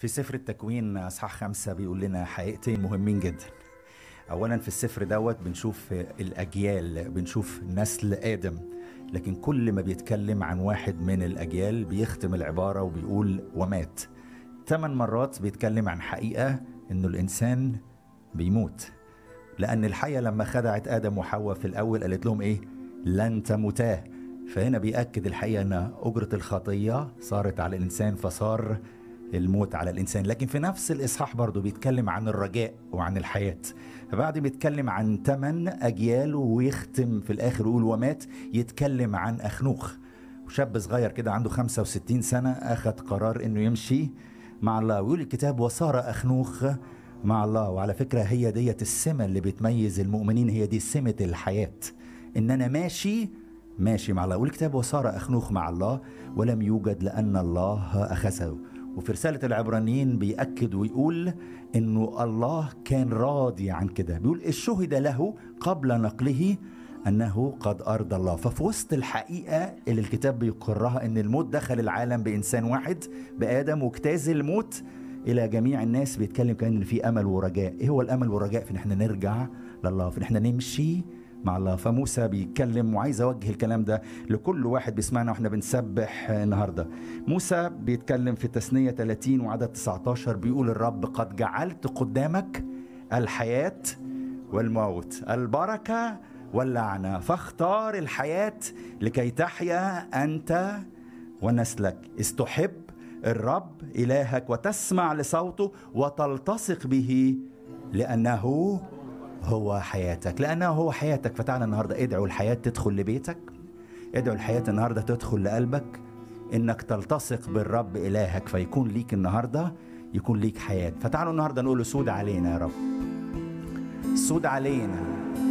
في سفر التكوين اصحاح خمسة بيقول لنا حقيقتين مهمين جدا اولا في السفر دوت بنشوف الاجيال بنشوف نسل ادم لكن كل ما بيتكلم عن واحد من الاجيال بيختم العباره وبيقول ومات ثمان مرات بيتكلم عن حقيقه انه الانسان بيموت لان الحيه لما خدعت ادم وحواء في الاول قالت لهم ايه لن تموتا فهنا بيأكد الحقيقة أن أجرة الخطية صارت على الإنسان فصار الموت على الإنسان لكن في نفس الإصحاح برضه بيتكلم عن الرجاء وعن الحياة فبعد ما يتكلم عن ثمان أجيال ويختم في الآخر يقول ومات يتكلم عن أخنوخ شاب صغير كده عنده 65 سنة أخذ قرار أنه يمشي مع الله ويقول الكتاب وصار أخنوخ مع الله وعلى فكرة هي ديت السمة اللي بتميز المؤمنين هي دي سمة الحياة إن أنا ماشي ماشي مع الله والكتاب وصار أخنوخ مع الله ولم يوجد لأن الله أخذه وفي رسالة العبرانيين بيأكد ويقول إنه الله كان راضي عن كده بيقول الشهد له قبل نقله أنه قد أرضى الله ففي وسط الحقيقة اللي الكتاب بيقرها إن الموت دخل العالم بإنسان واحد بآدم واجتاز الموت إلى جميع الناس بيتكلم كأن إن في أمل ورجاء إيه هو الأمل والرجاء في إن إحنا نرجع لله في إن إحنا نمشي مع الله فموسى بيتكلم وعايز اوجه الكلام ده لكل واحد بيسمعنا واحنا بنسبح النهارده موسى بيتكلم في تثنية 30 وعدد 19 بيقول الرب قد جعلت قدامك الحياة والموت البركة واللعنة فاختار الحياة لكي تحيا أنت ونسلك استحب الرب إلهك وتسمع لصوته وتلتصق به لأنه هو حياتك لأنه هو حياتك فتعالى النهاردة ادعو الحياة تدخل لبيتك ادعو الحياة النهاردة تدخل لقلبك انك تلتصق بالرب إلهك فيكون ليك النهاردة يكون ليك حياة فتعالوا النهاردة نقول سود علينا يا رب سود علينا